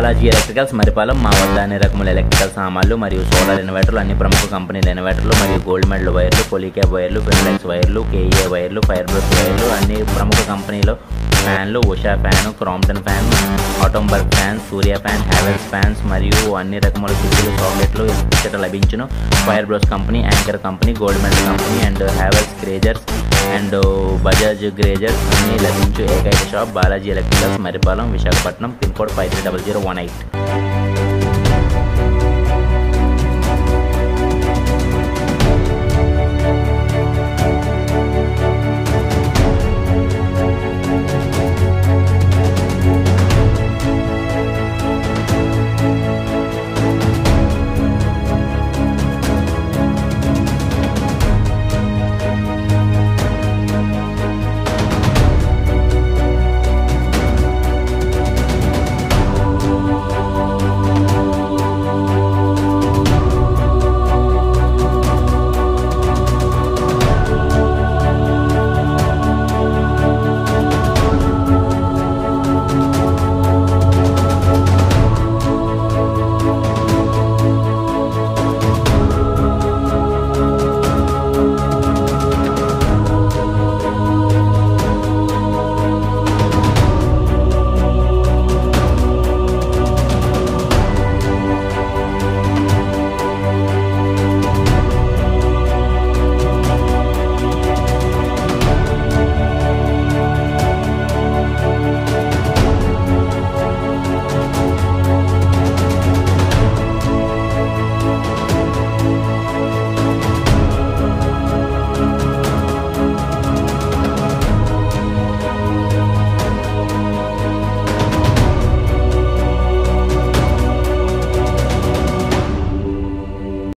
Balaji electricals Maripalem మా వద్ద అన్ని రకముల ఎలక్ట్రికల్ సామాన్లు మరియు సోలార్ ఇన్వర్టర్లు అన్ని ప్రముఖ కంపెనీల ఇన్వర్టర్లు మరియు గోల్డ్ మెడల్ వైర్లు పోలీక్యాబ్ వైర్లు ఫిన్లెక్స్ వైర్లు కేఏ వైర్లు ఫైర్ బ్రష్ వైర్లు అన్ని ప్రముఖ కంపెనీలు ఫ్యాన్లు Usha fan Crompton fan Atomberg fan Surya fan Havells fans మరియు అన్ని రకముల ఫ్రిడ్జ్లు చాక్లెట్లు ఇచ్చట లభించును fire brush company Anchor company gold medal company and Havells geysers and Bajaj geysers అన్ని లభించు ఏకైక shop Balaji electricals Marripalem Visakhapatnam pin code five three double zero one eight